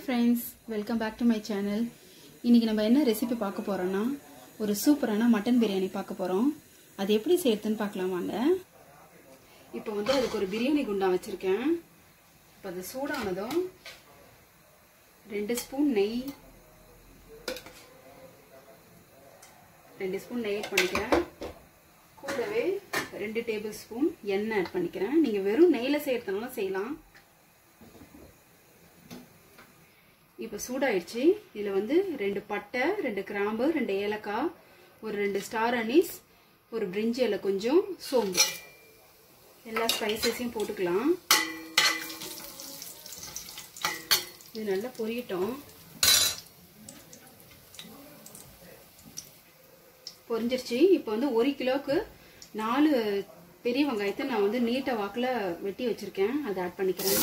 friends welcome back to my channel இன்னைக்கு நம்ம என்ன ரெசிபி பார்க்க போறோம்னா ஒரு சூப்பரான மட்டன் பிரியாணி பார்க்க போறோம் அது எப்படி செய்யறதுன்னு பார்க்கலாம் வாங்க இப்போ வந்து அதுக்கு ஒரு பிரியாணி குண்டா வச்சிருக்கேன் இப்போ அது சூடானதும் ரெண்டு ஸ்பூன் நெய் ரெண்டு ஸ்பூன் நெய் ஆட் பண்ணிக்கிறேன் கூடவே ரெண்டு டேபிள் ஸ்பூன் எண்ணெய் ஆட் பண்ணிக்கிறேன் நீங்கள் வெறும் நெய்யில் செய்யறதுனால செய்யலாம் இப்போ சூடாயிடுச்சு இதில் வந்து ரெண்டு பட்டை ரெண்டு கிராம்பு ரெண்டு ஏலக்காய் ஒரு ரெண்டு ஸ்டார் அனீஸ் ஒரு பிரிஞ்சி இலை கொஞ்சம் சோம்பு எல்லா ஸ்பைசஸையும் போட்டுக்கலாம் இது நல்லா பொரியட்டும் பொரிஞ்சிருச்சு இப்போ வந்து ஒரு கிலோவுக்கு நாலு பெரிய வெங்காயத்தை நான் வந்து நீட்டை வாக்கில் வெட்டி வச்சுருக்கேன் அதை ஆட் பண்ணிக்கிறேன்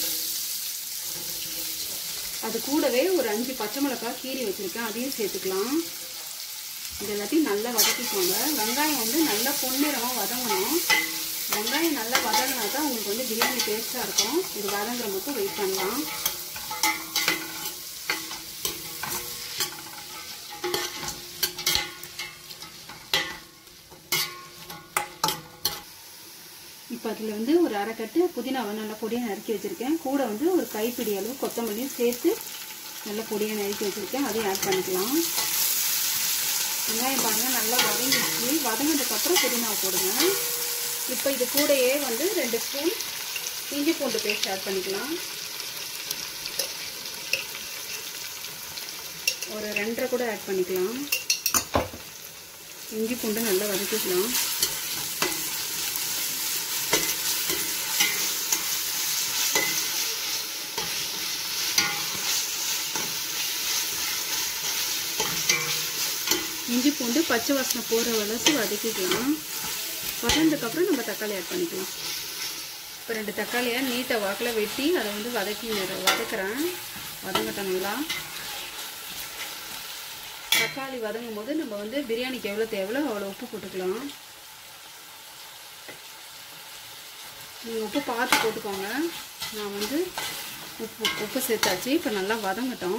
அது கூடவே ஒரு அஞ்சு பச்சை மிளகாய் கீரி வச்சுருக்கேன் அதையும் சேர்த்துக்கலாம் இது எல்லாத்தையும் நல்லா வதக்கிக்கோங்க வெங்காயம் வந்து நல்லா பொன்னிறமாக வதங்கணும் வெங்காயம் நல்லா வதங்கினா தான் உங்களுக்கு வந்து பிரியாணி டேஸ்ட்டாக இருக்கும் இது வதங்குற மட்டும் வெயிட் பண்ணலாம் இப்போ அதில் வந்து ஒரு அரைக்கட்டு புதினாவை நல்லா பொடியாக நறுக்கி வச்சுருக்கேன் கூட வந்து ஒரு கைப்பிடி அளவு கொத்தமல்லியும் சேர்த்து நல்லா பொடியாக நறுக்கி வச்சுருக்கேன் அதையும் ஆட் பண்ணிக்கலாம் வெங்காயம் பாருங்கள் நல்லா வதங்கிடுச்சு வதங்கினதுக்கப்புறம் புதினாவை போடுங்க இப்போ இது கூடயே வந்து ரெண்டு ஸ்பூன் இஞ்சி பூண்டு பேஸ்ட் ஆட் பண்ணிக்கலாம் ஒரு ரெண்டரை கூட ஆட் பண்ணிக்கலாம் இஞ்சி பூண்டு நல்லா வதக்கிக்கலாம் இஞ்சி பூண்டு பச்சை வாசனை போகிற வளர்ச்சி வதக்கிக்கலாம் வதந்ததுக்கப்புறம் நம்ம தக்காளி ஆட் பண்ணிக்கலாம் இப்போ ரெண்டு தக்காளியை நீட்டை வாக்கில் வெட்டி அதை வந்து வதக்கி வதக்குறேன் வதங்கட்டும் நல்லா தக்காளி வதங்கும் போது நம்ம வந்து பிரியாணிக்கு எவ்வளோ தேவையோ அவ்வளோ உப்பு போட்டுக்கலாம் நீங்கள் உப்பு பார்த்து போட்டுக்கோங்க நான் வந்து உப்பு உப்பு சேர்த்தாச்சு இப்போ நல்லா வதங்கட்டும்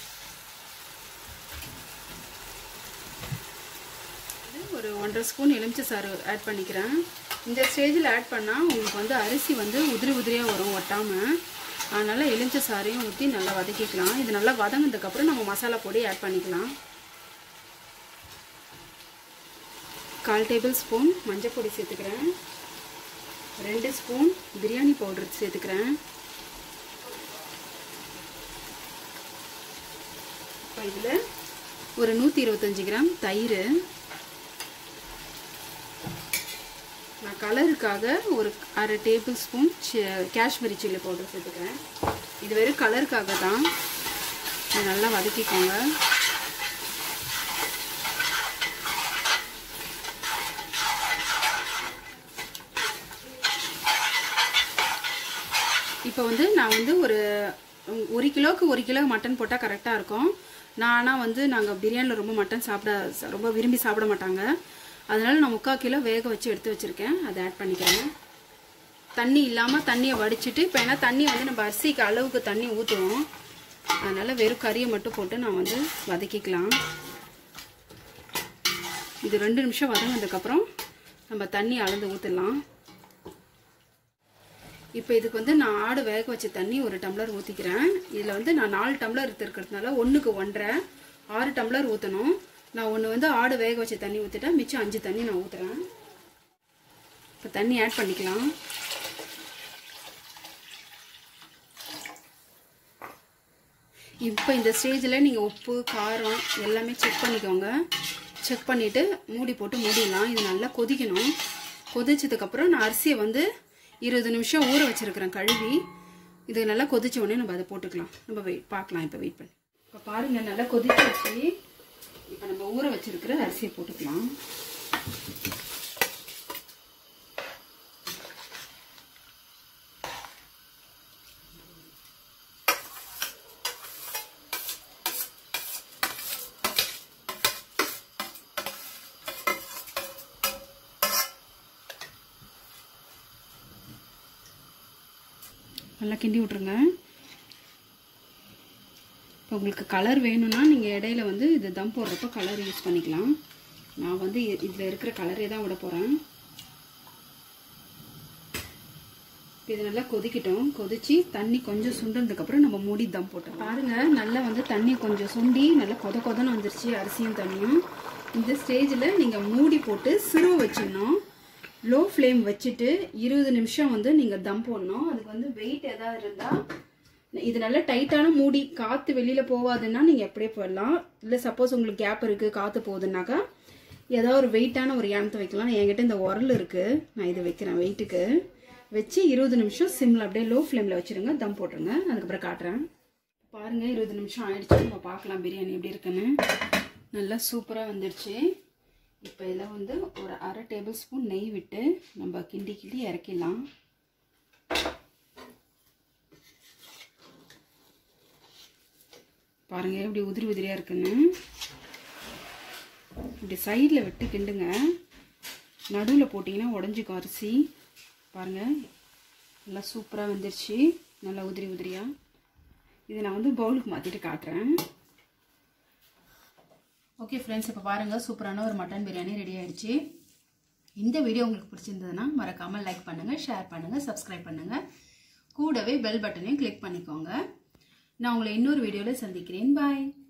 ஒரு ஒன்றரை ஸ்பூன் எலுமிச்சை சாறு ஆட் பண்ணிக்கிறேன் இந்த ஸ்டேஜில் ஆட் பண்ணால் உங்களுக்கு வந்து அரிசி வந்து உதிரி உதிரியாக வரும் ஒட்டாமல் அதனால் எலுமிச்சை சாறையும் ஊற்றி நல்லா வதக்கிக்கலாம் இது நல்லா வதங்கினதுக்கப்புறம் நம்ம மசாலா பொடி ஆட் பண்ணிக்கலாம் கால் டேபிள் ஸ்பூன் மஞ்சள் பொடி சேர்த்துக்கிறேன் ரெண்டு ஸ்பூன் பிரியாணி பவுடர் சேர்த்துக்கிறேன் இப்போ இதில் ஒரு நூற்றி இருபத்தஞ்சி கிராம் தயிர் நான் கலருக்காக ஒரு அரை tablespoon Kashmiri chilli powder சேர்த்துக்கிறேன் இது வெறும் கலருக்காக தான் இது நல்லா வதக்கிக்கோங்க இப்போ வந்து நான் வந்து ஒரு ஒரு கிலோவுக்கு ஒரு கிலோ மட்டன் போட்டால் கரெக்டாக இருக்கும் நான் ஆனால் வந்து நாங்கள் பிரியாணியில் ரொம்ப மட்டன் சாப்பிட ரொம்ப விரும்பி சாப்பிட மாட்டாங்க அதனால் நான் முக்கால் கிலோ வேக வச்சு எடுத்து வச்சுருக்கேன் அதை ஆட் பண்ணிக்கிறேன் தண்ணி இல்லாமல் தண்ணியை வடிச்சிட்டு இப்போ ஏன்னா தண்ணி வந்து நம்ம அரிசிக்கு அளவுக்கு தண்ணி ஊற்றுவோம் அதனால் வெறும் கறியை மட்டும் போட்டு நான் வந்து வதக்கிக்கலாம் இது ரெண்டு நிமிஷம் வதங்கினதுக்கப்புறம் நம்ம தண்ணி அளந்து ஊற்றிடலாம் இப்போ இதுக்கு வந்து நான் ஆடு வேக வச்ச தண்ணி ஒரு டம்ளர் ஊற்றிக்கிறேன் இதில் வந்து நான் நாலு டம்ளர் இருக்கிறதுனால ஒன்றுக்கு ஒன்றரை ஆறு டம்ளர் ஊற்றணும் நான் ஒன்று வந்து ஆடு வேக வச்ச தண்ணி ஊற்றிட்டேன் மிச்சம் அஞ்சு தண்ணி நான் ஊற்றுறேன் இப்போ தண்ணி ஆட் பண்ணிக்கலாம் இப்போ இந்த ஸ்டேஜில் நீங்கள் உப்பு காரம் எல்லாமே செக் பண்ணிக்கோங்க செக் பண்ணிவிட்டு மூடி போட்டு மூடிடலாம் இது நல்லா கொதிக்கணும் கொதிச்சதுக்கப்புறம் நான் அரிசியை வந்து இருபது நிமிஷம் ஊற வச்சுருக்கிறேன் கழுவி இது நல்லா கொதிச்ச உடனே நம்ம அதை போட்டுக்கலாம் நம்ம வெயிட் பார்க்கலாம் இப்போ வெயிட் பண்ணி இப்போ பாருங்கள் நல்லா கொதிச்சிருச்சு இப்போ நம்ம ஊற வச்சிருக்கிற அரிசியை போட்டுக்கலாம் நல்லா கிண்டி விட்ருங்க உங்களுக்கு கலர் வேணும்னா நீங்கள் இடையில வந்து இது தம் போடுறப்ப கலர் யூஸ் பண்ணிக்கலாம் நான் வந்து இதில் இருக்கிற கலரே தான் விட போகிறேன் இது நல்லா கொதிக்கட்டும் கொதிச்சு தண்ணி கொஞ்சம் சுண்டதுக்கப்புறம் நம்ம மூடி தம் போட்டோம் பாருங்க நல்லா வந்து தண்ணி கொஞ்சம் சுண்டி நல்லா கொத கொதன்னு வந்துருச்சு அரிசியும் தண்ணியும் இந்த ஸ்டேஜில் நீங்கள் மூடி போட்டு சிறு வச்சிடணும் லோ ஃப்ளேம் வச்சுட்டு இருபது நிமிஷம் வந்து நீங்கள் தம் போடணும் அதுக்கு வந்து வெயிட் எதாவது இருந்தால் இது நல்ல டைட்டான மூடி காற்று வெளியில் போகாதுன்னா நீங்கள் எப்படியே போடலாம் இல்லை சப்போஸ் உங்களுக்கு கேப் இருக்குது காற்று போகுதுன்னாக்கா ஏதாவது ஒரு வெயிட்டான ஒரு யானத்தை வைக்கலாம் என்கிட்ட இந்த உரல் இருக்குது நான் இது வைக்கிறேன் வெயிட்டுக்கு வச்சு இருபது நிமிஷம் சிம்மில் அப்படியே லோ ஃப்ளேமில் வச்சுருங்க தம் போட்டுருங்க அதுக்கப்புறம் காட்டுறேன் பாருங்கள் இருபது நிமிஷம் ஆயிடுச்சு நம்ம பார்க்கலாம் பிரியாணி எப்படி இருக்குன்னு நல்லா சூப்பராக வந்துடுச்சு இப்போ இதில் வந்து ஒரு அரை டேபிள் ஸ்பூன் நெய் விட்டு நம்ம கிண்டி கிண்டி இறக்கிடலாம் பாருங்க எப்படி உதிரி உதிரியாக இருக்குன்னு இப்படி சைடில் விட்டு கிண்டுங்க நடுவில் போட்டிங்கன்னா உடஞ்சிக்கும் அரிசி பாருங்கள் நல்லா சூப்பராக வந்துருச்சு நல்லா உதிரி உதிரியாக இதை நான் வந்து பவுலுக்கு மாற்றிட்டு காட்டுறேன் ஓகே ஃப்ரெண்ட்ஸ் இப்போ பாருங்கள் சூப்பரான ஒரு மட்டன் பிரியாணி ரெடி ஆயிடுச்சு இந்த வீடியோ உங்களுக்கு பிடிச்சிருந்ததுன்னா மறக்காமல் லைக் பண்ணுங்கள் ஷேர் பண்ணுங்கள் சப்ஸ்கிரைப் பண்ணுங்கள் கூடவே பெல் பட்டனையும் கிளிக் பண்ணிக்கோங்க நான் உங்களை இன்னொரு வீடியோவில் சந்திக்கிறேன் பாய்